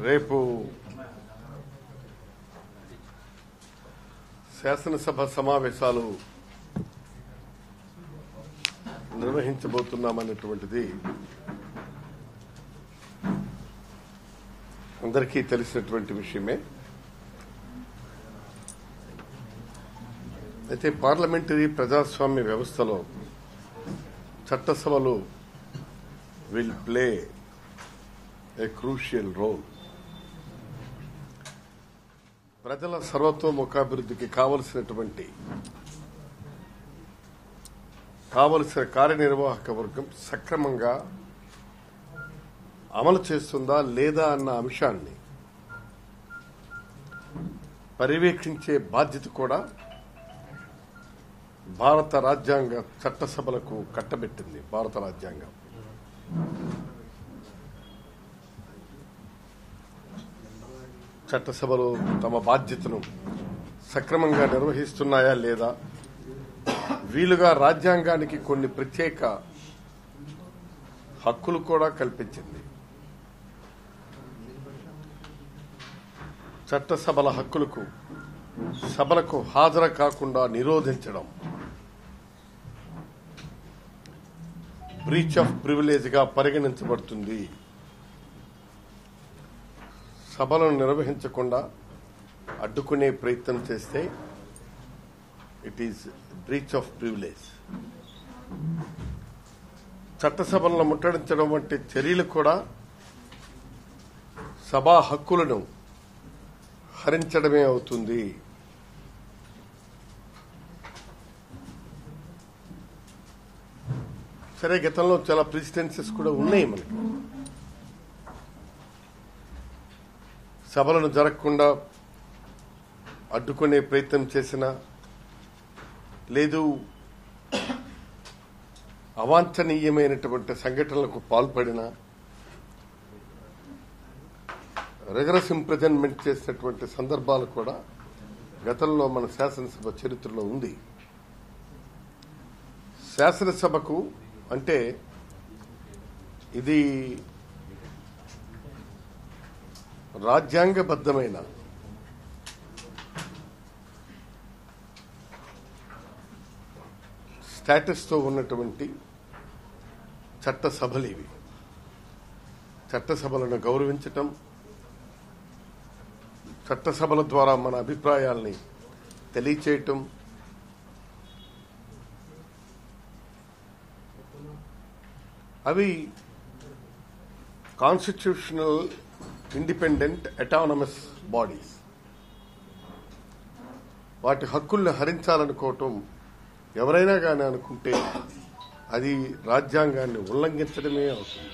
రేపు శాసనసభ సమావేశాలు నిర్వహించబోతున్నామన్నటువంటిది అందరికీ తెలిసినటువంటి విషయమే అయితే పార్లమెంటరీ ప్రజాస్వామ్య వ్యవస్థలో చట్టసభలు will play a crucial role ప్రజల సర్వతోముఖాభివృద్ధికి కావలసినటువంటి కావలసిన కార్యనిర్వాహక వర్గం సక్రమంగా అమలు చేస్తుందా లేదా అన్న అంశాన్ని పర్యవేక్షించే బాధ్యత కూడా భారత రాజ్యాంగ చట్టసభలకు కట్టబెట్టింది భారత రాజ్యాంగం చట్టసభలు తమ బాధ్యతను సక్రమంగా నిర్వహిస్తున్నాయా లేదా వీలుగా రాజ్యాంగానికి కొన్ని ప్రత్యేక హక్కులు కూడా కల్పించింది చట్టసభల హక్కులకు సభలకు హాజరు కాకుండా నిరోధించడం బ్రీచ్ ఆఫ్ ప్రివిలేజ్ గా పరిగణించబడుతుంది సభలను నిర్వహించకుండా అడ్డుకునే ప్రయత్నం చేస్తే it is breach of privilege చట్టసభలను ముట్టడించడం వంటి చర్యలు కూడా సభా హక్కులను హరించడమే అవుతుంది సరే గతంలో చాలా ప్రెసిడెన్సీస్ కూడా ఉన్నాయి మనకి సభలను జరగకుండా అడ్డుకునే ప్రయత్నం చేసిన లేదు అవాంఛనీయమైనటువంటి సంఘటనలకు పాల్పడిన రెగరస్ ఇంప్రెజన్మెంట్ చేసినటువంటి సందర్భాలు కూడా గతంలో మన శాసనసభ చరిత్రలో ఉంది శాసనసభకు అంటే ఇది రాజ్యాంగబద్ధమైన స్టేటస్తో ఉన్నటువంటి చట్టసభలు ఇవి చట్టసభలను గౌరవించటం చట్టసభల ద్వారా మన అభిప్రాయాల్ని తెలియచేయటం అవి కాన్స్టిట్యూషనల్ ఇండిపెండెంట్ అటానమస్ బాడీస్ వాటి హక్కుల్ని హరించాలనుకోవటం ఎవరైనా కానీ అనుకుంటే అది రాజ్యాంగాన్ని ఉల్లంఘించడమే అవుతుంది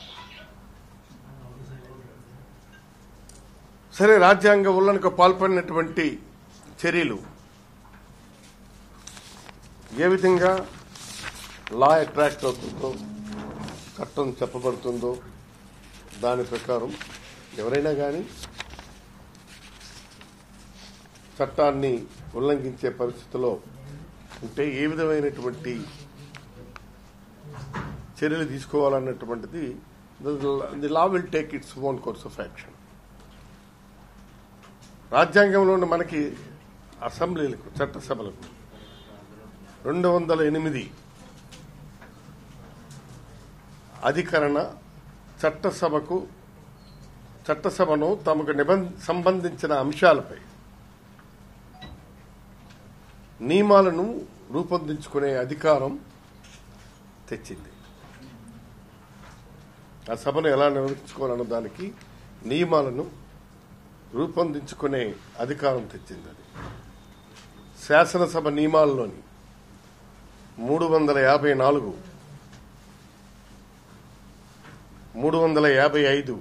సరే రాజ్యాంగ ఉల్లంఘనకు పాల్పడినటువంటి చర్యలు ఏ విధంగా లా అట్రాక్ట్ అవుతుందో చట్టం చెప్పబడుతుందో దాని ప్రకారం ఎవరైనా కానీ చట్టాన్ని ఉల్లంఘించే పరిస్థితిలో ఉంటే ఏ విధమైనటువంటి చర్యలు తీసుకోవాలన్నటువంటిది the law will take its own course of action రాజ్యాంగంలో ఉన్న మనకి అసెంబ్లీలకు చట్టసభలకు రెండు వందల ఎనిమిది అధికరణ చట్టసభకు చట్టసభను తమకు నిబంధ సంబంధించిన అంశాలపై నియమాలను రూపొందించుకునే అధికారం తెచ్చింది ఆ సభను ఎలా నిర్వహించుకోవాలన్న దానికి నియమాలను రూపొందించుకునే అధికారం తెచ్చింది అది శాసనసభ నియమాల్లోని మూడు వందల యాభై నాలుగు మూడు వందల యాభై ఐదు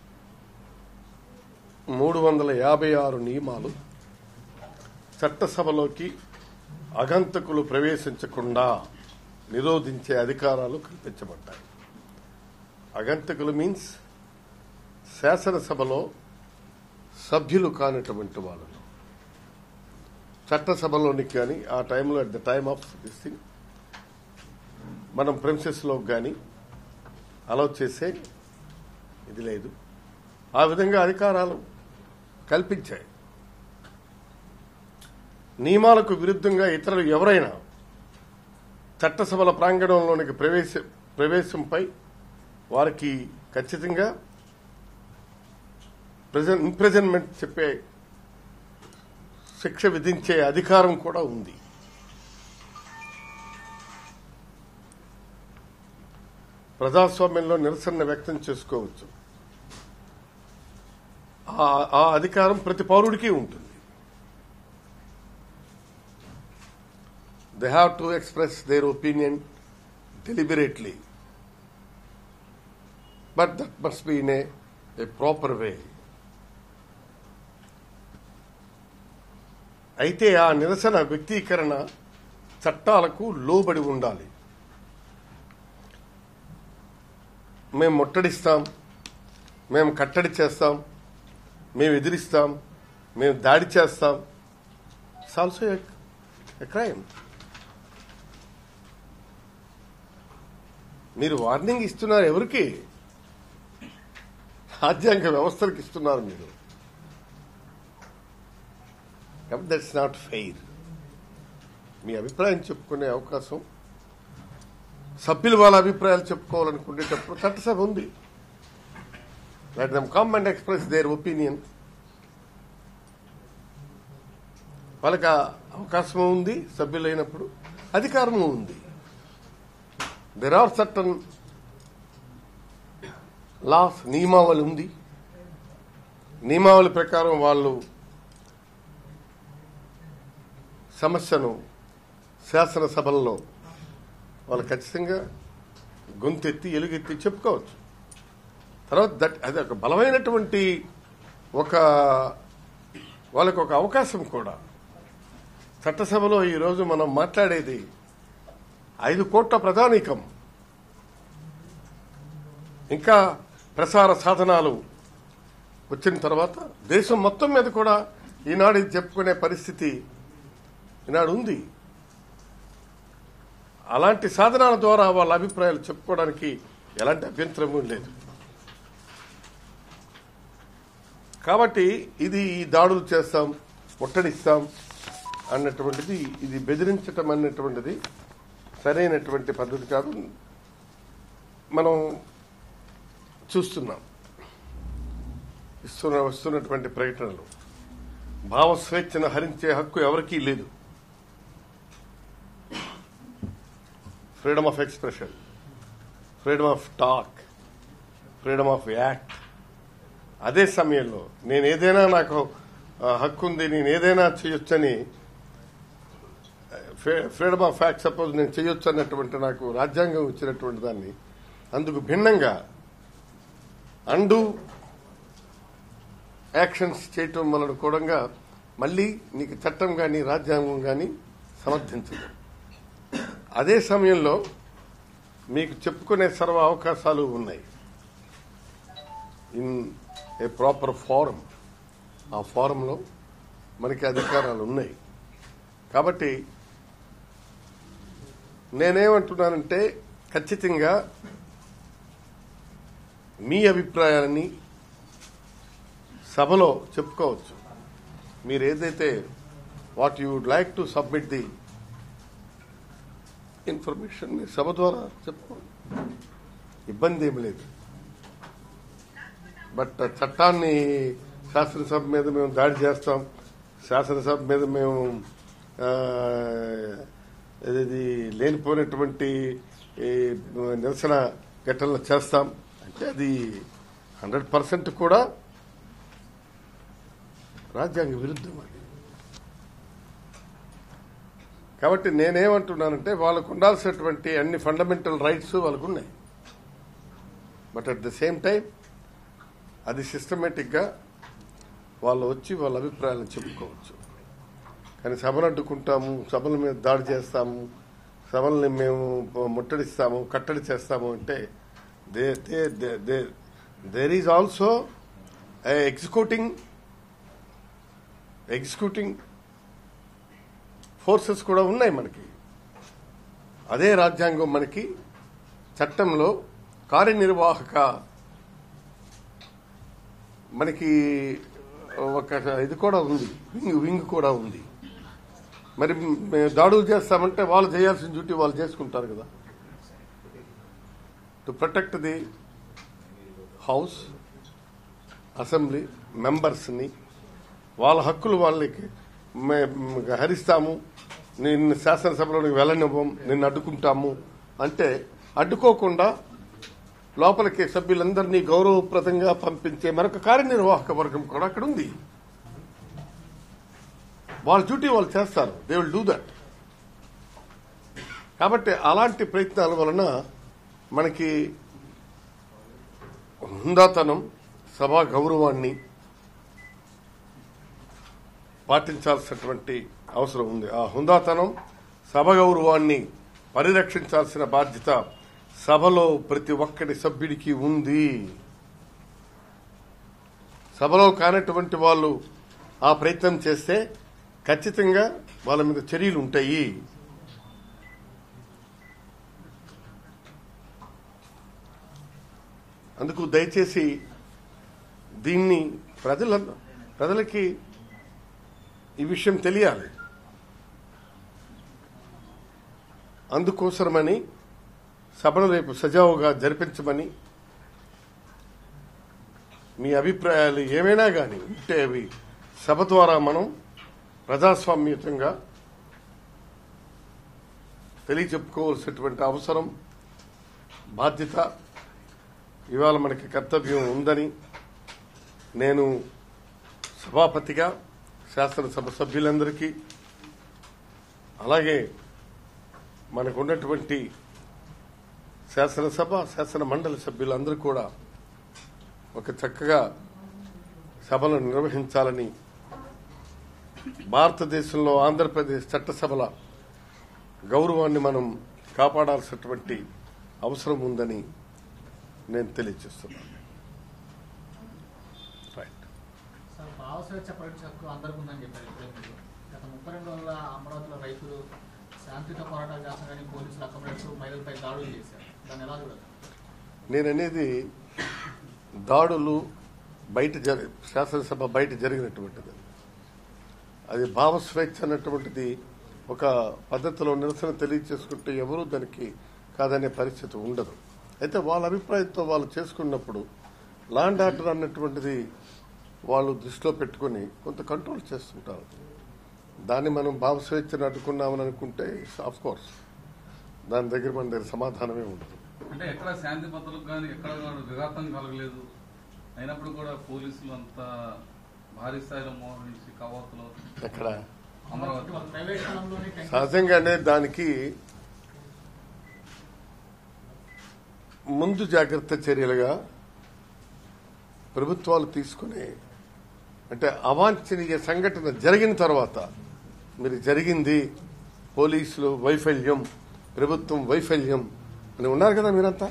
మూడు వందల యాభై ఆరు నియమాలు చట్టసభలోకి అగంతకులు ప్రవేశించకుండా నిరోధించే అధికారాలు కల్పించబడ్డాయి అగంతకులు మీన్స్ శాసనసభలో సభ్యులు కానటువంటి వాళ్ళను చట్టసభలోనికి కానీ ఆ టైంలో at the time of this thing మనం ప్రెమిసెస్లో కానీ అలౌ చేసే ఇది లేదు ఆ విధంగా అధికారాలు కల్పించాయి నియమాలకు విరుద్ధంగా ఇతరులు ఎవరైనా చట్టసభల ప్రాంగణంలోనికి ప్రవేశ ప్రవేశంపై వారికి ఖచ్చితంగా ప్రజెంట్ ఇంప్రెజన్మెంట్ చెప్పే శిక్ష విధించే అధికారం కూడా ఉంది ప్రజాస్వామ్యంలో నిరసన వ్యక్తం చేసుకోవచ్చు ఆ- ఆ అధికారం ప్రతి పౌరుడికి ఉంటుంది they have to express their opinion deliberately but that must be in a proper way అయితే ఆ నిరసన వ్యక్తీకరణ చట్టాలకు లోబడి ఉండాలి మేము ముట్టడిస్తాం మేము కట్టడి చేస్తాం మేము ఎదిరిస్తాం మేము దాడి చేస్తాం ఇట్స్ ఆల్సో ఎ క్రైమ్ మీరు వార్నింగ్ ఇస్తున్నారు ఎవరికి రాజ్యాంగ వ్యవస్థలకు ఇస్తున్నారు మీరు కాబట్టి దట్స్ నాట్ ఫెయిర్ మీ అభిప్రాయం చెప్పుకునే అవకాశం సభ్యులు వాళ్ళ అభిప్రాయాలు చెప్పుకోవాలనుకునేటప్పుడు చట్టసభ ఉంది let them come and express their opinion వాళ్ళకి ఆ అవకాశం ఉంది సభ్యులైనప్పుడు అధికారము ఉంది దెర్ ఆర్ సర్టన్ లాస్ నియమావళి ఉంది నియమావళి ప్రకారం వాళ్ళు సమస్యను శాసనసభల్లో వాళ్ళు ఖచ్చితంగా గొంతెత్తి ఎలుగెత్తి చెప్పుకోవచ్చు తర్వాత దట్ అది ఒక బలమైనటువంటి ఒక వాళ్ళకు ఒక అవకాశం కూడా చట్టసభలో ఈరోజు మనం మాట్లాడేది ఐదు కోట్ల ప్రధానికం ఇంకా ప్రసార సాధనాలు వచ్చిన తర్వాత దేశం మొత్తం మీద కూడా ఈనాడు ఇది చెప్పుకునే పరిస్థితి ఈనాడు ఉంది అలాంటి సాధనాల ద్వారా వాళ్ళ అభిప్రాయాలు చెప్పుకోవడానికి ఎలాంటి అభ్యంతరము లేదు కాబట్టి ఇది ఈ దాడులు చేస్తాం ముట్టడిస్తాం అన్నటువంటిది ఇది బెదిరించటం అన్నటువంటిది సరైనటువంటి పద్ధతి కాదు మనం చూస్తున్నాం ఇస్తున్న వస్తున్నటువంటి ప్రకటనలు భావ స్వేచ్ఛను హరించే హక్కు ఎవరికీ లేదు freedom of expression freedom of talk freedom of act అదే సమయంలో నేను ఏదైనా నాకు ఆ, హక్కు ఉంది నేను ఏదైనా చేయొచ్చని ఫ్రీడమ్ ఆఫ్ యాక్ట్ సపోజ్ నేను చేయొచ్చు అన్నటువంటి నాకు రాజ్యాంగం ఇచ్చినటువంటి దాన్ని అందుకు భిన్నంగా అండు యాక్షన్స్ చేయటం వలన కూడా మళ్ళీ నీకు చట్టం కానీ రాజ్యాంగం కానీ సమర్థించదు అదే సమయంలో మీకు చెప్పుకునే సర్వ అవకాశాలు ఉన్నాయి ఇన్ ఏ ప్రాపర్ ఫారం ఆ ఫారంలో మనకి అధికారాలు ఉన్నాయి కాబట్టి నేనేమంటున్నానంటే ఖచ్చితంగా మీ అభిప్రాయాన్ని సభలో చెప్పుకోవచ్చు మీరు ఏదైతే what you would like to submit the information మీ సభ ద్వారా చెప్పుకోండి ఇబ్బంది ఏమి లేదు బట్ చట్టాన్ని శాసనసభ మీద మేము దాడి చేస్తాం శాసనసభ మీద మేము ఆ, ఇది లేనిపోయినటువంటి ఈ నిరసన ఘటనలు చేస్తాం అంటే అది హండ్రెడ్ పర్సెంట్ కూడా రాజ్యాంగ విరుద్ధం అది కాబట్టి నేనేమంటున్నానంటే వాళ్ళకు ఉండాల్సినటువంటి అన్ని ఫండమెంటల్ రైట్స్ వాళ్ళకు ఉన్నాయి but at the same time అది సిస్టమేటిక్ గా వాళ్ళు వచ్చి వాళ్ళ అభిప్రాయాలను చెప్పుకోవచ్చు కానీ సభను అడ్డుకుంటాము సభల మీద దాడి చేస్తాము సభల్ని మేము ముట్టడిస్తాము కట్టడి చేస్తాము అంటే they they there is also executing executing forces కూడా ఉన్నాయి మనకి అదే రాజ్యాంగం మనకి చట్టంలో కార్యనిర్వాహక మనకి ఒక ఇది కూడా ఉంది వింగ్ వింగ్ కూడా ఉంది మరి మేము దాడులు చేస్తామంటే వాళ్ళు చేయాల్సిన డ్యూటీ వాళ్ళు చేసుకుంటారు కదా to protect the house assembly మెంబర్స్ని వాళ్ళ హక్కులు వాళ్ళకి మే- హరిస్తాము నిన్ను శాసనసభలోకి వెళ్ళనివ్వం నిన్ను అడ్డుకుంటాము అంటే అడ్డుకోకుండా లోపలికి సభ్యులందరినీ గౌరవప్రదంగా పంపించే మరొక కార్యనిర్వాహక వర్గం కూడా అక్కడ ఉంది వాళ్ళ డ్యూటీ వాళ్ళు చేస్తారు దే విల్ డూ దట్ కాబట్టి అలాంటి ప్రయత్నాల వలన మనకి హుందాతనం సభా గౌరవాన్ని పాటించాల్సినటువంటి అవసరం ఉంది ఆ హుందాతనం సభ గౌరవాన్ని పరిరక్షించాల్సిన బాధ్యత సభలో ప్రతి ఒక్కడి సభ్యుడికి ఉంది సభలో కానటువంటి వాళ్ళు ఆ ప్రయత్నం చేస్తే ఖచ్చితంగా వాళ్ళ మీద చర్యలు ఉంటాయి అందుకు దయచేసి దీన్ని ప్రజల ప్రజలకి ఈ విషయం తెలియాలి అందుకోసమని సభను రేపు సజావుగా జరిపించమని మీ అభిప్రాయాలు ఏమైనా కానీ ఉంటే అవి సభ ద్వారా మనం ప్రజాస్వామ్యతంగా తెలియచెప్పుకోవాల్సినటువంటి అవసరం బాధ్యత ఇవాళ మనకి కర్తవ్యం ఉందని నేను సభాపతిగా శాసనసభ సభ్యులందరికీ అలాగే మనకు ఉన్నటువంటి శాసనసభ శాసన మండలి సభ్యులందరూ కూడా ఒక చక్కగా సభలను నిర్వహించాలని భారతదేశంలో ఆంధ్రప్రదేశ్ చట్టసభల గౌరవాన్ని మనం కాపాడాల్సినటువంటి అవసరం ఉందని నేను తెలియజేస్తున్నాను రైట్ సార్ భావ స్వేచ్ఛ ప్రకటన హక్కు అందరికీ ఉందని చెప్పారు ఇప్పుడే మీరు గత ముప్పై రెండు రోజుల అమరావతిలో రైతులు శాంతియుత పోరాటాలు చేస్తున్న కానీ పోలీసులు అక్కమరేట్టు మహిళలపై దాడులు చేశారు దాన్ని ఎలా చూడాలి నేను అనేది దాడులు బయట జరి శాసనసభ బయట జరిగినటువంటిది అది భావ స్వేచ్ఛ అన్నటువంటిది ఒక పద్ధతిలో నిరసన తెలియచేసుకుంటే ఎవరూ దానికి కాదనే పరిస్థితి ఉండదు అయితే వాళ్ళ అభిప్రాయంతో వాళ్ళు చేసుకున్నప్పుడు లాండ్ ఆర్డర్ అన్నటువంటిది వాళ్ళు దృష్టిలో పెట్టుకుని కొంత కంట్రోల్ చేస్తుంటారు దాన్ని మనం భావ స్వేచ్ఛను అడ్డుకున్నామని అనుకుంటే ఆఫ్ కోర్స్ దాని దగ్గర మన దగ్గర సమాధానమే ఉండదు అంటే ఎక్కడ శాంతి భద్రతలకు కానీ ఎక్కడ కూడా విఘాతం కలగలేదు అయినప్పుడు కూడా పోలీసులు అంతా భారీ స్థాయిలో మోహరించి కవాతులో ఎక్కడ అమరావతి వాళ్ళ ప్రైవేట్ స్థలంలోనే టెంట్ సహజంగానే దానికి ముందు జాగ్రత్త చర్యలుగా ప్రభుత్వాలు తీసుకునే అంటే అవాంఛనీయ సంఘటన జరిగిన తర్వాత మీరు జరిగింది పోలీసులు వైఫల్యం ప్రభుత్వం వైఫల్యం అని ఉన్నారు కదా మీరంతా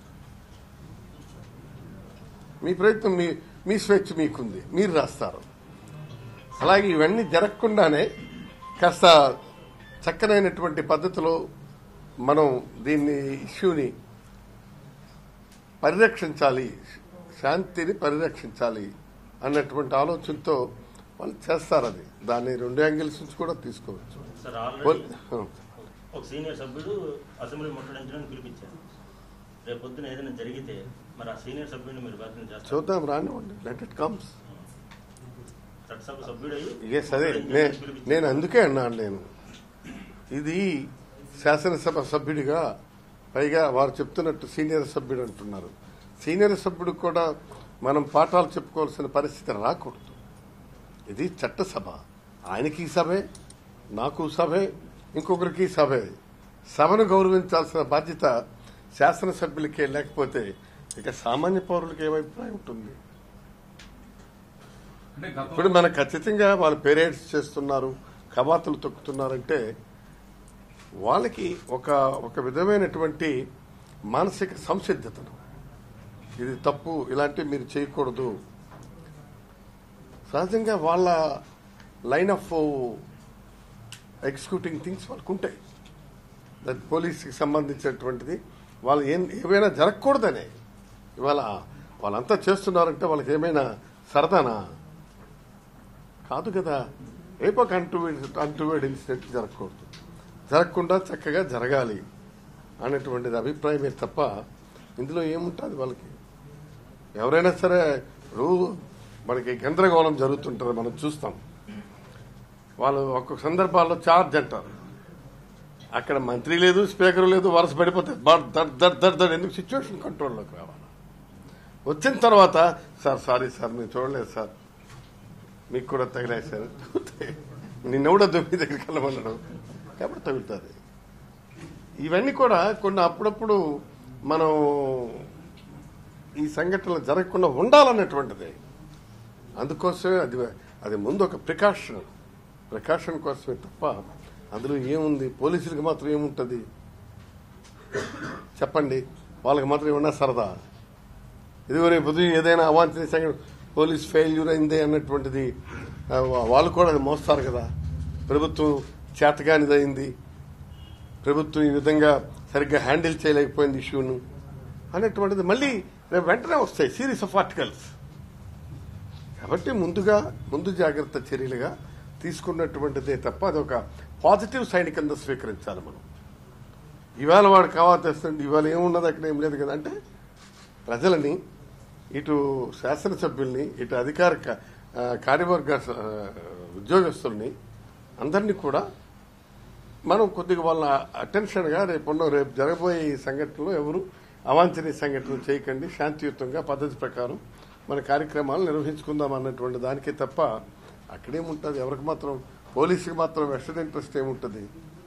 మీ ప్రయత్నం మీ మీ స్వేచ్ఛ మీకుంది మీరు రాస్తారు అలాగే ఇవన్నీ జరగకుండానే కాస్త చక్కనైనటువంటి పద్ధతిలో మనం దీన్ని ఇష్యూని పరిరక్షించాలి శాంతిని పరిరక్షించాలి అన్నటువంటి ఆలోచనతో వాళ్ళు చేస్తారు అది దాన్ని రెండు యాంగిల్స్ నుంచి కూడా తీసుకోవచ్చు సార్ పోల్- ఆల్రెడీ ఒక సీనియర్ సభ్యుడు అసెంబ్లీ ముట్టడించడానికి పిలిపించారు రేపు పొద్దున ఏదైనా జరిగితే మరి ఆ సీనియర్ సభ్యుడిని మీరు వ్యాఖ్యం చేస్తారు చూద్దాం రానివ్వండి లెట్ ఇట్ కమ్స్ చట్టసభ సభ్యుడై ఎస్ అదే నే- నేను అందుకే అన్నాను నేను ఇది శాసనసభ సభ్యుడిగా పైగా వారు చెప్తున్నట్టు సీనియర్ సభ్యుడు అంటున్నారు సీనియర్ సభ్యుడు కూడా మనం పాఠాలు చెప్పుకోవాల్సిన పరిస్థితి రాకూడదు ఇది చట్టసభ ఆయనకి సభే నాకు సభే ఇంకొకరికి సభే సభను గౌరవించాల్సిన బాధ్యత శాసనసభ్యులకే లేకపోతే ఇక సామాన్య పౌరులకు ఏమభిప్రాయం ఉంటుంది అంటే ఇప్పుడు గతం మనకు ఖచ్చితంగా వాళ్ళు పేరేడ్స్ చేస్తున్నారు కవాతులు తొక్కుతున్నారంటే వాళ్ళకి ఒక ఒక విధమైనటువంటి మానసిక సంసిద్ధతను ఇది తప్పు ఇలాంటివి మీరు చేయకూడదు సహజంగా వాళ్ళ లైన్ ఆఫ్ ఎగ్జిక్యూటింగ్ థింగ్స్ వాళ్ళకు ఉంటాయి దాని పోలీస్కి సంబంధించినటువంటిది వాళ్ళు ఏం ఏమైనా జరగకూడదనే ఇవాళ వాళ్ళంతా చేస్తున్నారంటే వాళ్ళకి ఏమైనా సరదానా కాదు కదా రేపు ఒక అంటువేడ్ అంటువేడ్ ఇన్సిడెంట్ జరగకూడదు జరగకుండా చక్కగా జరగాలి అనేటువంటిది అభిప్రాయమే తప్ప ఇందులో ఏముంటుంది వాళ్ళకి ఎవరైనా సరే ఇప్పుడు మనకి గందరగోళం జరుగుతుంటుంది మనం చూస్తాం వాళ్ళు ఒక్కొక్క సందర్భాల్లో చార్జ్ అంటారు అక్కడ మంత్రి లేదు స్పీకర్ లేదు వరుస పడిపోతుంది బడ్ దడ్ దడ్ దడ్ దడ్ ఎందుకు సిచ్యువేషన్ కంట్రోల్లోకి రావాలి వచ్చిన తర్వాత సార్ సారీ సార్ మీరు చూడలేదు సార్ మీకు కూడా తగిలాయి సార్ నిన్నెవడో మీ దగ్గరికి వెళ్ళమన్నాడు ఎప్పుడు తగులుతుంది ఇవన్నీ కూడా కొన్ని అప్పుడప్పుడు మనం ఈ సంఘటనలు జరగకుండా ఉండాలన్నటువంటిది అందుకోసమే అది అది ముందు ఒక ప్రికాషన్ ప్రికాషన్ కోసమే తప్ప అందులో ఏముంది పోలీసులకు మాత్రం ఏముంటుంది చెప్పండి వాళ్ళకి మాత్రం ఏమన్నా సరదా ఇదిగో రేపు ఉదయం ఏదైనా అవాంఛనీయ సంఘటన పోలీస్ ఫెయిల్యూర్ అయింది అన్నటువంటిది ఆ, వాళ్ళు కూడా అది మోస్తారు కదా ప్రభుత్వం చేతగానిదైంది ప్రభుత్వం ఈ విధంగా సరిగ్గా హ్యాండిల్ చేయలేకపోయింది ఇష్యూను అనేటువంటిది మళ్ళీ రేపు వెంటనే వస్తాయి సిరీస్ ఆఫ్ ఆర్టికల్స్ కాబట్టి ముందుగా ముందు జాగ్రత్త చర్యలుగా తీసుకున్నటువంటిదే తప్ప అది ఒక పాజిటివ్ సైడ్ కింద స్వీకరించాలి మనం ఇవాళ వాడు కావాల్సింది ఇవాళ ఏమున్నది అక్కడ ఏం లేదు కదా అంటే ప్రజలని ఇటు శాసనసభ్యుల్ని ఇటు అధికార క- ఆ, కార్యవర్గ ఆ, ఉద్యోగస్తుల్ని అందరినీ కూడా మనం కొద్దిగా వాళ్ళ అటెన్షన్గా రేపు ఉన్న రేపు జరగబోయే ఈ సంఘటనలో ఎవరు అవాంఛనీయ సంఘటనలు చేయకండి శాంతియుతంగా పద్ధతి ప్రకారం మన కార్యక్రమాలు నిర్వహించుకుందాం అన్నటువంటి దానికే తప్ప అక్కడేముంటుంది ఎవరికి మాత్రం పోలీసుకి మాత్రం వెస్టర్న్ ఇంట్రెస్ట్ ఏముంటుంది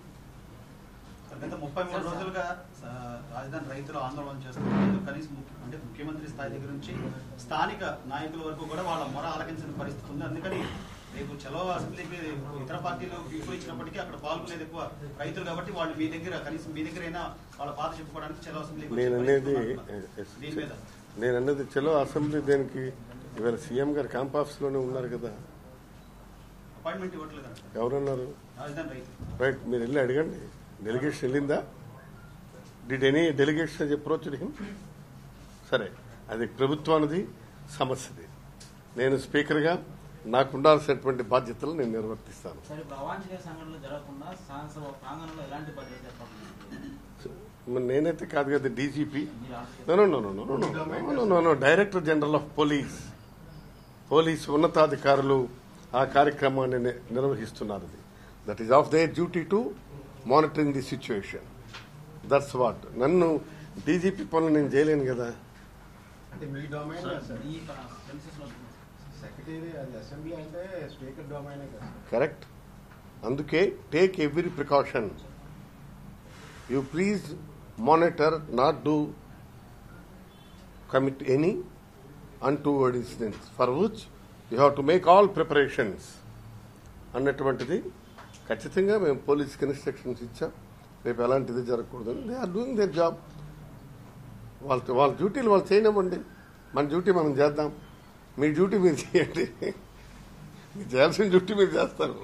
గత ముప్పై మూడు రోజులుగా ఆ, రాజధాని రైతులు ఆందోళన చేస్తున్నారు కనీసం ముఖ్య- అంటే ముఖ్యమంత్రి స్థాయి దగ్గర నుంచి స్థానిక నాయకుల వరకు కూడా వాళ్ళ మొర ఆలకించిన పరిస్థితి ఉంది అందుకని రేపు చలో అసెంబ్లీకి ఇతర పార్టీలు పిలుపు ఇచ్చినప్పటికీ అక్కడ పాల్గొనేది ఎక్కువ రైతులు కాబట్టి వాళ్ళు మీ దగ్గర కనీసం మీ దగ్గరైనా వాళ్ళ బాధ చెప్పుకోవడానికి చలో అసెంబ్లీకి వచ్చే నేను అనేది పరిస్థితి ఉందంటున్నారు. దీని మీద నేను అన్నది చలో అసెంబ్లీ దేనికి ఇవాళ సీఎం గారు క్యాంప్ ఆఫీస్ లోనే ఉన్నారు కదా అపాయింట్మెంట్ ఇవ్వట్లేదు అంటారు. ఎవరన్నారు రాజధాని రైతులు రైట్ మీరు వెళ్ళి అడగండి డెలిగేషన్ వెళ్ళిందా did any delegation approach him సరే అది ప్రభుత్వానిది సమస్యది నేను స్పీకర్గా నాకు ఉండాల్సినటువంటి బాధ్యతలు నేను నిర్వర్తిస్తాను సరే ఇప్పుడు అవాంఛనీయ సంఘటనలు జరగకుండా శాసనసభ ప్రాంగణంలో ఎలాంటి భద్రత ఏర్పాటు మరి నేనైతే కాదు కదా డీజీపీ మీరు ఆలోచించారు. No no no no no no no no director general of police police ఉన్నతాధికారులు ఆ కార్యక్రమాన్ని ని- నిర్వహిస్తున్నారు that is of their duty to monitoring the situation that's what నన్ను డీజీపీ పనులు నేను చేయలేను కదా అంటే మీ డొమైన్ సార్ ఈ ప్రెమిసెస్ లో సెక్రటరీ అది అసెంబ్లీ అంటే స్పీకర్ డొమైనే కదా సార్ కరెక్ట్ అందుకే take every precaution you please monitor not do commit any untoward incidents for which you have to make all preparations అన్నటువంటిది ఖచ్చితంగా మేము పోలీస్కి ఇన్స్ట్రక్షన్స్ ఇచ్చాం రేపు ఎలాంటిది జరగకూడదని they are doing their job వాళ్ళ వాళ్ళ డ్యూటీలు వాళ్ళు చేయనివ్వండి మన డ్యూటీ మనం చేద్దాం మీ డ్యూటీ మీరు చేయండి మీరు చేయాల్సిన డ్యూటీ మీరు చేస్తారు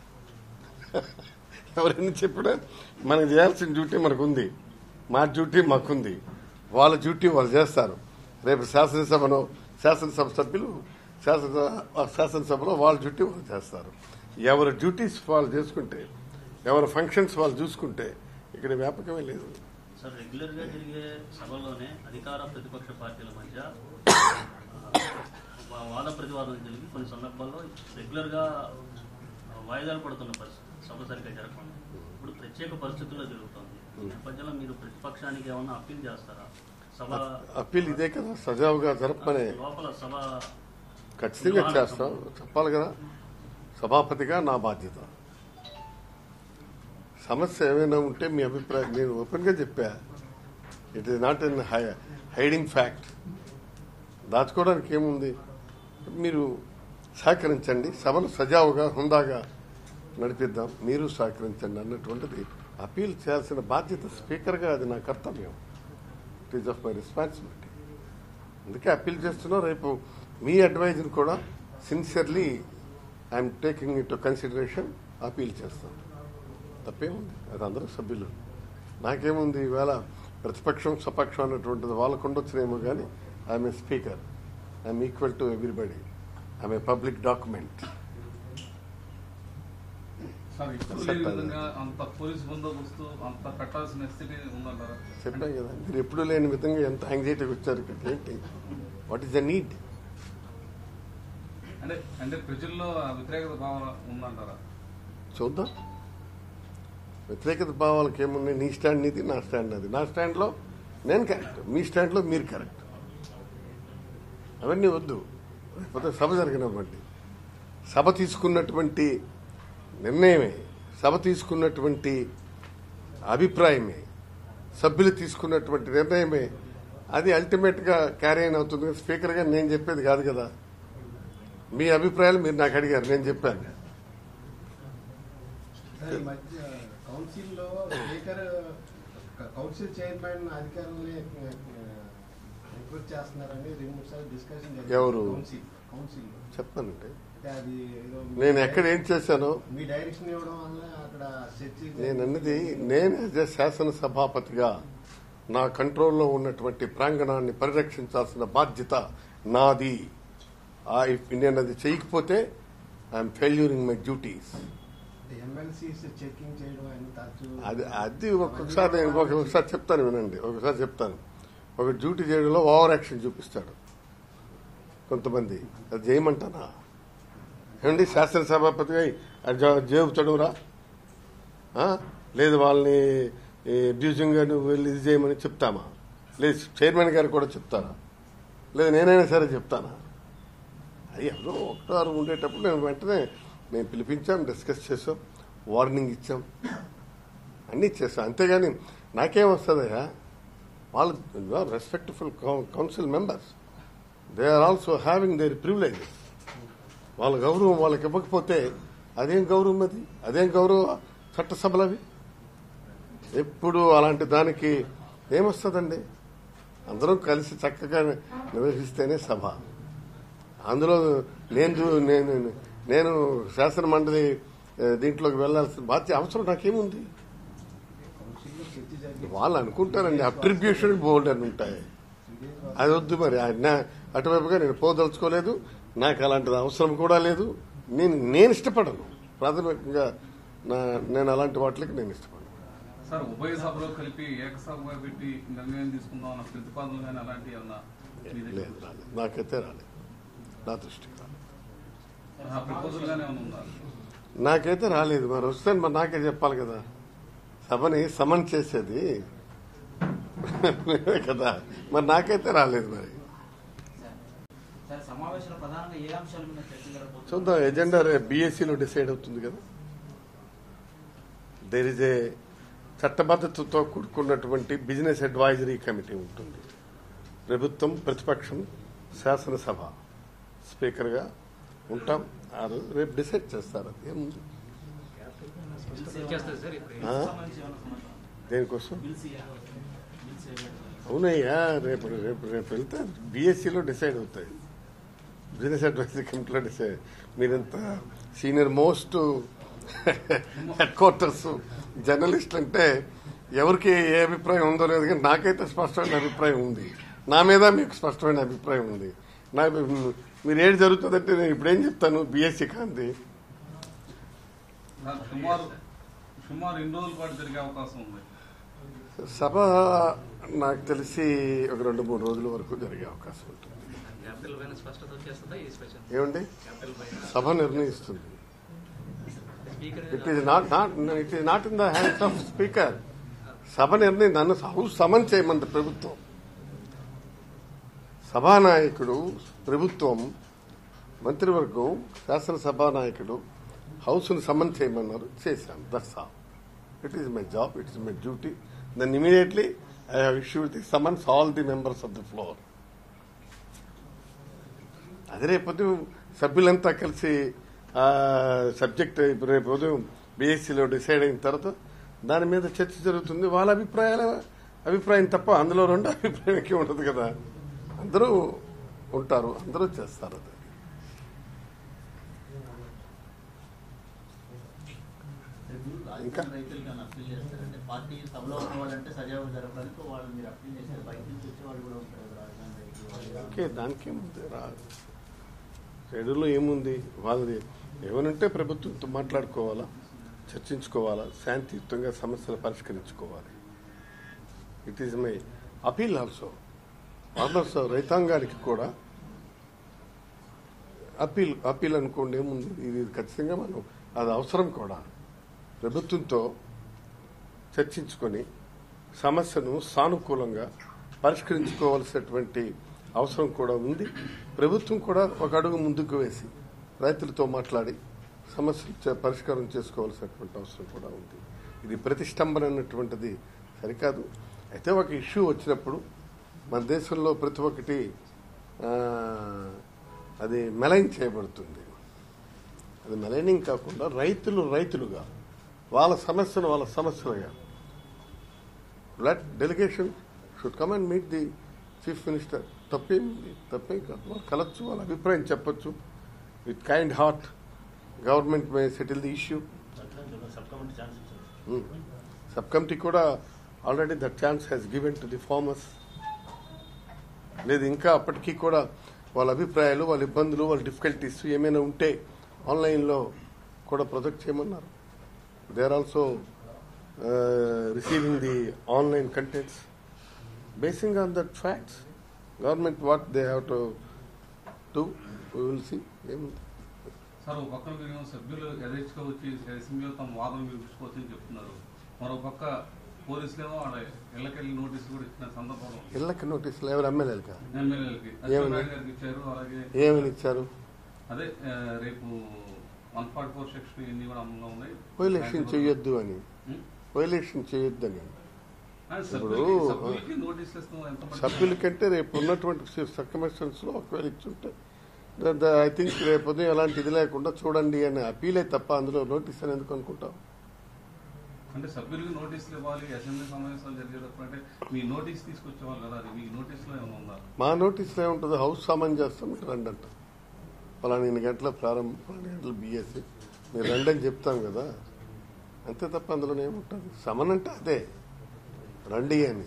ఎవరైనా చెప్పినా మనకు చేయాల్సిన డ్యూటీ మనకు ఉంది మా డ్యూటీ మాకుంది వాళ్ళ డ్యూటీ వాళ్ళు చేస్తారు రేపు శాసనసభలో శాసనసభ సభ్యులు శాసన శాసనసభలో వాళ్ళ డ్యూటీ వాళ్ళు చేస్తారు ఎవరి డ్యూటీస్ వాళ్ళు చేసుకుంటే ఎవరి ఫంక్షన్స్ వాళ్ళు చూసుకుంటే ఇక్కడ వ్యాపకమే లేదు సార్ రెగ్యులర్ గా జరిగే సభల్లోనే అధికార ప్రతిపక్ష పార్టీల మధ్య ఆ, వాద ప్రతివాదం జరిగి కొన్ని సందర్భాల్లో రెగ్యులర్ గా ఆ, వాయిదాలు పడుతున్న పరిస్థితి సభ సరిగ్గా జరగకుండా ఇప్పుడు ప్రత్యేక పరిస్థితుల్లో జరుగుతుంది ఈ నేపథ్యంలో మీరు ప్రతిపక్షానికి ఏమన్నా అప్పీల్ చేస్తారా సభ అప్పీల్ ఇదే కదా సజావుగా జరపమనే లోపల సభ ఖచ్చితంగా చేస్తాం చెప్పాలి కదా సభాపతిగా నా బాధ్యత సమస్య ఏమైనా ఉంటే మీ అభిప్రాయం నేను ఓపెన్ గా చెప్పా it is not in hiding fact దాచుకోవడానికి ఏముంది మీరు సహకరించండి సభను సజావుగా హుందాగా నడిపిద్దాం మీరు సహకరించండి అన్నటువంటిది అప్పీల్ చేయాల్సిన బాధ్యత స్పీకర్గా అది నా కర్తవ్యం it is of my responsibility అందుకే అప్పీల్ చేస్తున్నా రేపు మీ అడ్వైజ్ని కూడా sincerely I'm taking it consideration appeal చేస్తాను తప్పేముంది అది అందరూ సభ్యులు నాకేముంది ఈవేళ ప్రతిపక్షం సపక్షం అన్నటువంటిది వాళ్ళకు ఉండొచ్చునేమో కానీ I'm a speaker I'm equal to everybody ఆమె పబ్లిక్ డాక్యుమెంట్ సార్ ఇప్పుడు లేని చెప్పాలి. విధంగా అంత పోలీస్ బందోబస్తు అంత పెట్టాల్సిన స్థితి ఉందంటారా చెప్పాను కదా మీరు ఎప్పుడు లేని విధంగా ఎంత యాంగ్జైటీకి వచ్చారు ఇక్కడికి ఏంటి వాట్ ఈస్ ద నీడ్ అంటే అంటే ప్రజల్లో ఆ వ్యతిరేకత భావన ఉందంటారా చూద్దాం వ్యతిరేకత భావాలకు ఏమున్నాయి నీ స్టాండ్ నీది నా స్టాండ్ అది నా స్టాండ్లో నేను కరెక్ట్ మీ స్టాండ్లో మీరు కరెక్ట్ అవన్నీ వద్దు లేకపోతే సభ జరగనివ్వండి సభ తీసుకున్నటువంటి నిర్ణయమే సభ తీసుకున్నటువంటి అభిప్రాయమే సభ్యులు తీసుకున్నటువంటి నిర్ణయమే అది అల్టిమేట్గా క్యారీ అయిన అవుతుంది కదా. స్పీకర్గా నేను చెప్పేది కాదు కదా మీ అభిప్రాయాలు మీరు నాకు అడిగారు నేను చెప్పాను సార్, ఈ మధ్య కౌన్సిల్ లో స్పీకర్ కౌన్సిల్ చైర్మన్ అధికారుల్ని రిక్రూట్ చేస్తున్నారని రెండు మూడు సార్లు డిస్కషన్ జరిగింది. ఎవరు? కౌన్సిల్ కౌన్సిల్ లో. చెప్పానంటే అంటే అది ఏదో మీ నేను ఎక్కడ ఏం చేశానో మీ డైరెక్షన్ ఇవ్వడం వల్ల అక్కడ చర్చ నేను అన్నది నేను యాజ్ ఎ శాసనసభాపతిగా నా కంట్రోల్లో ఉన్నటువంటి ప్రాంగణాన్ని పరిరక్షించాల్సిన బాధ్యత నాది ఆ ఇఫ్ నేను అది చేయకపోతే I'm failuring my duties MLCs checking చేయడం అని తరచూ అది అది ఒక్కొక్కసారి నేను ఇంకొక- ఒకసారి చెప్తాను వినండి ఒకసారి చెప్తాను ఒక డ్యూటీ చేయడంలో ఓవర్ యాక్షన్ చూపిస్తాడు కొంతమంది అది చేయమంటానా ఏమండి శాసనసభాపతిగా అది జా- జేబు చదువురా ఆ? లేదు వాళ్ళని అబ్యూజింగ్ గా నువ్వు వెళ్ళి ఇది చేయమని చెప్తామా లేదు చైర్మన్ గారు కూడా చెప్తారా లేదు నేనైనా సరే చెప్తానా అది ఎవరో ఒకటో ఆరు ఉండేటప్పుడు నేను వెంటనే మేము పిలిపించాం డిస్కస్ చేసాం వార్నింగ్ ఇచ్చాం అన్నీ చేస్తాం అంతేగాని నాకేం వస్తుందయ్యా వాళ్ళు respectful council members they are also having their privileges వాళ్ళ గౌరవం వాళ్ళకి ఇవ్వకపోతే అదేం గౌరవం అది అదేం గౌరవం చట్టసభలవి ఎప్పుడు అలాంటి దానికి ఏమొస్తుందండి అందరం కలిసి చక్కగా నిర్వహిస్తేనే సభ అందులో నేను చూ- నేను నేను శాసన మండలి ఆ, దీంట్లోకి వెళ్లాల్సిన బాధ్యత అవసరం నాకేముంది కౌన్సిల్లో చర్చ జరిగి వాళ్ళు అనుకుంటారండి అట్రిబ్యూషన్ బోర్డు అని ఉంటాయి అది వద్దు మరి ఆ- నా- అటువైపుగా నేను పోదలుచుకోలేదు నాకు అలాంటిది అవసరం కూడా లేదు నేను నేను ఇష్టపడను ప్రాథమికంగా నా నేను అలాంటి వాటికి నేను ఇష్టపడను సార్ ఉభయ సభలో కలిపి ఏకసభగా పెట్టి నిర్ణయం తీసుకుందాం అన్న ప్రతిపాదనలు కానీ అలాంటివి ఏమన్నా మీ దగ్గర లేదు రాలేదు నాకైతే రాలేదు నా దృష్టికి రాలేదు ఆ ప్రపోజల్ గానే ఏమైనా ఉందా నాకైతే రాలేదు మరి వస్తే మరి నాకే చెప్పాలి కదా సభని సమన్ చేసేది మీరే కదా మరి నాకైతే రాలేదు మరి సార్ సమావేశంలో ప్రధానంగా ఏ అంశాల మీద చర్చ జరగబోతుంది చూద్దాం ఎజెండా బీఎస్సీలో డిసైడ్ అవుతుంది కదా దేర్ ఇస్ ఏ చట్టబద్ధతతో కూడుకున్నటువంటి బిజినెస్ అడ్వైజరీ కమిటీ ఉంటుంది ప్రభుత్వం ప్రతిపక్షం శాసనసభ స్పీకర్గా ఉంటాం ఆ రోజు రేపు డిసైడ్ చేస్తారు అది ఏముంది చేస్తుంది సార్ ఇప్పుడు ఆ? సంబంధించి ఏమైనా సమాచారం దేనికోసం బిల్స్ బిల్స్ ఏమైనా అవునయ్యా రేపు రేపు రేపు వెళ్తే బీఎస్సీలో డిసైడ్ అవుతాయి బిజినెస్ అడ్వైజరీ కమిటీలో డిసైడ్ మీరంత senior most headquarters journalist అంటే ఎవరికి ఏ అభిప్రాయం ఉందో లేదు కానీ నాకైతే స్పష్టమైన అభిప్రాయం ఉంది నా మీద మీకు స్పష్టమైన అభిప్రాయం ఉంది నాకు మీరు ఏది జరుగుతుందంటే నేను ఇప్పుడు ఏం చెప్తాను బీఎస్సీ కాంతి సార్, సుమారు సుమారు ఎన్ని రోజుల పాటు జరిగే అవకాశం ఉంది సభ నాకు తెలిసి ఒక రెండు మూడు రోజుల వరకు జరిగే అవకాశం ఉంటుంది క్యాపిటల్ పైన స్పష్టత వచ్చేస్తుందా ఈ స్పెషల్ ఏమండి క్యాపిటల్ పైన సభ నిర్ణయిస్తుంది speaker it is not not it is not in the hands of speaker సభ నిర్ణయం నన్ను హౌస్ సమన్ చేయమంది ప్రభుత్వం సభానాయకుడు ప్రభుత్వం మంత్రివర్గం శాసనసభా నాయకుడు హౌస్ను సమన్ చేయమన్నారు చేశాను that's all it is my job it is my duty then immediately I have issue the summons all the members of the floor అదే రేపు ఉదయం సభ్యులంతా కలిసి ఆ సబ్జెక్ట్ ఇప్పుడు రేపు ఉదయం బీఎస్సీలో డిసైడ్ అయిన తర్వాత దాని మీద చర్చ జరుగుతుంది వాళ్ళ అభిప్రాయాల అభిప్రాయం తప్ప అందులో రెండు అభిప్రాయం ఎక్కువ ఉండదు కదా అందరూ ఉంటారు అందరూ చేస్తారు అది ఇంకా? రైతులకి ఏమైనా అప్పీల్ చేస్తారంటే పార్టీ సభలో ఉన్న వాళ్ళంటే సజావు జరపడానికి వాళ్ళు మీరు అప్పీల్ చేస్తారు బయట నుంచి వచ్చే వాళ్ళు కూడా ఉంటారు కదా రాజధాని రైతులు వాళ్ళు. ఓకే దానికి ఏముంది రా షెడ్యూల్లో ఏముంది వాళ్ళది ఏమనంటే ప్రభుత్వంతో మాట్లాడుకోవాలా చర్చించుకోవాలా శాంతియుతంగా సమస్యలు పరిష్కరించుకోవాలి it is my appeal also farmers రైతాంగానికి కూడా అపీల్ అపీల్ అనుకోండి ఏముంది ఇది ఖచ్చితంగా మనం అది అవసరం కూడా ప్రభుత్వంతో చర్చించుకొని సమస్యను సానుకూలంగా పరిష్కరించుకోవాల్సినటువంటి అవసరం కూడా ఉంది ప్రభుత్వం కూడా ఒక అడుగు ముందుకు వేసి రైతులతో మాట్లాడి సమస్యలు చే- పరిష్కారం చేసుకోవాల్సినటువంటి అవసరం కూడా ఉంది ఇది ప్రతిష్టంభన అన్నటువంటిది సరికాదు అయితే ఒక ఇష్యూ వచ్చినప్పుడు మన దేశంలో ప్రతి ఒక్కటి ఆ, అది మెలైన్ చేయబడుతుంది అది మెలైనింగ్ కాకుండా రైతులు రైతులుగా వాళ్ళ సమస్యను వాళ్ళ సమస్యలుగా let delegation should come and meet the chief minister తప్పేం తప్పేం కాదు వాళ్ళు కలచ్చు వాళ్ళ అభిప్రాయం చెప్పొచ్చు with kind heart government may settle the issue sub committee chance ఇచ్చింది సబ్ కమిటీ కూడా already that chance has given to the farmers లేదు ఇంకా అప్పటికీ కూడా వాళ్ళ అభిప్రాయాలు వాళ్ళ ఇబ్బందులు వాళ్ళ డిఫికల్టీస్ ఏమైనా ఉంటే ఆన్లైన్లో కూడా ప్రొజెక్ట్ చేయమన్నారు they are also receiving the online contents basing on that facts government what they have to do will see ఏముంది సార్ ఒక పక్కన మీరు సభ్యులు యథేచ్ఛగా వచ్చి అసెంబ్లీలో తమ వాదన వినిపించుకోవచ్చని చెప్తున్నారు మరో పక్క పోలీసులేమో వాళ్ళ ఇళ్ళకెళ్ళి నోటీసు కూడా ఇచ్చిన సందర్భం ఉంది. ఇళ్ళకి నోటీసులు ఎవరు ఎమ్మెల్యేలు కాదు ఎమ్మెల్యేలకి ఏమని? అచ్చెన్నాయుడు గారికి ఇచ్చారు అలాగే ఏమని ఇచ్చారు అదే ఆ, రేపు వన్ ఫార్టీ ఫోర్ సెక్షన్ ఇన్ని కూడా అమల్లో ఉన్నాయి వైలేషన్ చేయొద్దు అని ఉం? వైలేషన్ చేయొద్దని ఆ, ఇప్పుడు సభ్యులకి సభ్యులకి నోటీసులు ఇస్తాం ఎంత సభ్యుల కంటే రేపు ఉన్నటువంటి సర్కమిస్టెన్స్ లో ఒకవేళ ఇచ్చుంటే ఐ థింక్ రేపు ఉదయం ఎలాంటి ఇది లేకుండా చూడండి అని అపీలే తప్ప అందులో నోటీస్ అని ఎందుకు అనుకుంటాం అంటే సభ్యులకి నోటీసులు ఇవ్వాలి అసెంబ్లీ సమావేశాలు జరిగేటప్పుడు అంటే మీ నోటీస్ తీసుకొచ్చేవాళ్ళు కదా అది మీ నోటీసులో ఏమైనా ఉందా మా నోటీసులో ఏముంటుంది హౌస్ సామాన్ చేస్తాం మీరు రండి అంట పలానా ఇన్ని గంటల ప్రారంభం పలానా గంటల బిఎస్సి మీరు రండి అని చెప్తాం కదా అంతే తప్ప అందులో ఏముంటుంది సమన్ అంటే అదే రండి అని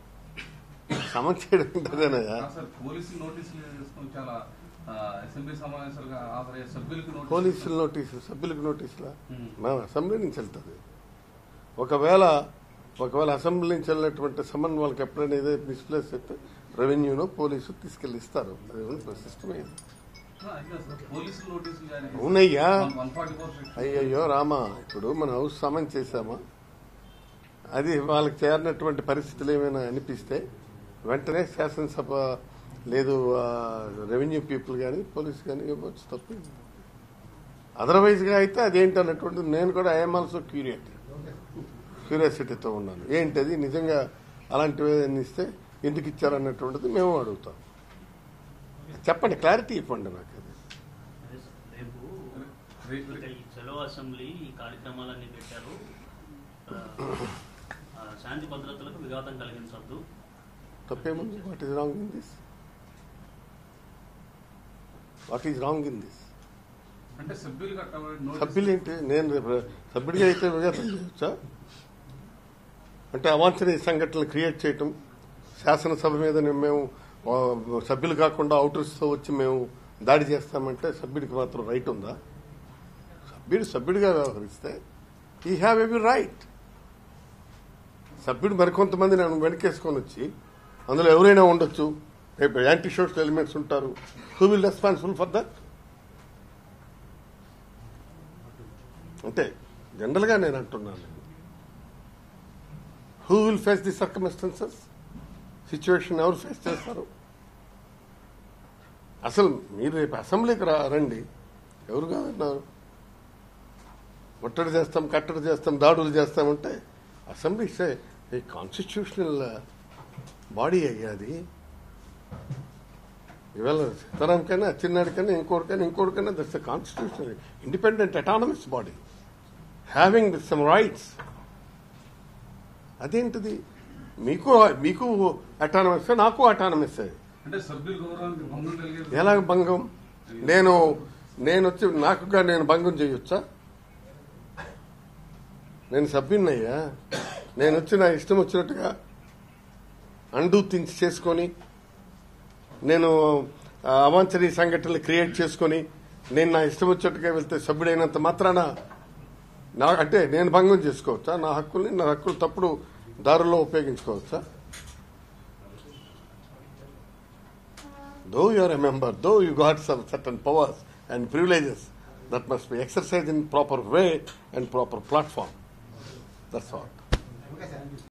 సమన్ చేయడం అంటే అదేనయ్యా ఆ, సార్ పోలీసులు నోటీసులు తీసుకొని చాలా ఆ, అసెంబ్లీ సమావేశాలుగా హాజరయ్యే సభ్యులకి నోటీసులు పోలీసుల నోటీసు సభ్యులకు నోటీసులా ఉం. మన అసెంబ్లీ నుంచి వెళ్తుంది ఒకవేళ ఒకవేళ అసెంబ్లీ నుంచి వెళ్ళినటువంటి సమన్ వాళ్ళకి ఎప్పుడైనా ఏదో మిస్ప్లేస్ అయితే రెవెన్యూనో పోలీసు తీసుకెళ్లి ఇస్తారు అది సిస్టమ్ ఆ, అది కాదు సార్ పోలీసులు నోటీసులు జారీ అవునయ్యా వన్ ఫార్టీ ఫోర్ సెక్షన్ అయ్యయ్యో రామా ఇప్పుడు మన హౌస్ సమన్ చేశామా అది వాళ్ళకి చేరినటువంటి పరిస్థితులు ఏమైనా అనిపిస్తే వెంటనే శాసనసభ లేదు రెవెన్యూ పీపుల్ కానీ పోలీస్ కానీ ఇవ్వచ్చు తప్ప అదర్వైజ్ గా అయితే అదేంటి అన్నటువంటిది నేను కూడా ఐఎమ్ ఆల్సో క్యూరియాసిటీ క్యూరియాసిటీతో ఉన్నాను ఏంటది నిజంగా అలాంటివి ఏదైనా ఇస్తే ఎందుకు ఇచ్చారన్నటువంటిది మేము అడుగుతాం చెప్పండి క్లారిటీ ఇవ్వండి నాకు అది అదే సార్, రేపు రేపు ఇక ఈ చలో అసెంబ్లీ ఈ కార్యక్రమాలన్నీ పెట్టారు ఆ, ఆ, శాంతి భద్రతలకు విఘాతం కలిగించొద్దు తప్పేముంది what is wrong in this what is wrong in this అంటే సభ్యులు కట్టబడి నోటీస్ సభ్యులు ఏంటి నేను రేపు సభ్యుడిగా అయితే విఘాతం చేయొచ్చా అంటే అవాంఛనీయ సంఘటనలు క్రియేట్ చేయటం శాసనసభ మీద మేము ఆ, సభ్యులు కాకుండా అవుటర్స్తో వచ్చి మేము దాడి చేస్తామంటే సభ్యుడికి మాత్రం రైట్ ఉందా సభ్యుడు సభ్యుడిగా వ్యవహరిస్తే ఈ హ్యావ్ ఎవ్రీ రైట్ సభ్యుడు మరికొంతమంది నన్ను వెనకేసుకొని వచ్చి అందులో ఎవరైనా ఉండొచ్చు రేపు యాంటీ సోషల్ ఎలిమెంట్స్ ఉంటారు who will responsible for that అంటే జనరల్ గా నేను అంటున్నాను who will face the circumstances situation ఎవరు ఫేస్ చేస్తారు అసలు మీరు రేపు అసెంబ్లీకి రా రండి ఎవరు కాదన్నారు ముట్టడి చేస్తాం కట్టడి చేస్తాం దాడులు చేస్తామంటే అసెంబ్లీ ఏ కాన్స్టిట్యూషనల్ బాడీ అయ్యాది ఇవాళ సీతారాంకైనా అచ్చెన్నాడికైనా ఇంకోటికైనా ఇంకోటికైనా that's a constitutional independent autonomous body having some rights అదేంటిది మీకు మీకు అటానమస్ నాకు అటానమస్ అంటే సభ్యుల గౌరవానికి భంగం కలిగే ఎలా భంగం నేను నేను వచ్చి నాకుగా నేను భంగం చేయొచ్చా నేను సభ్యున్నయ్యా నేను వచ్చి నా ఇష్టం వచ్చినట్టుగా అండు థింగ్స్ చేసుకొని నేను ఆ, అవాంఛనీయ సంఘటనలు క్రియేట్ చేసుకొని నేను నా ఇష్టం వచ్చేట్టుగా వెళ్తే సభ్యుడైనంత మాత్రాన నా అంటే నేను భంగం చేసుకోవచ్చా నా హక్కుల్ని నా హక్కులు తప్పుడు దారుల్లో ఉపయోగించుకోవచ్చా though you are a member though you got some certain powers and privileges that must be exercise in proper way and proper platform that's all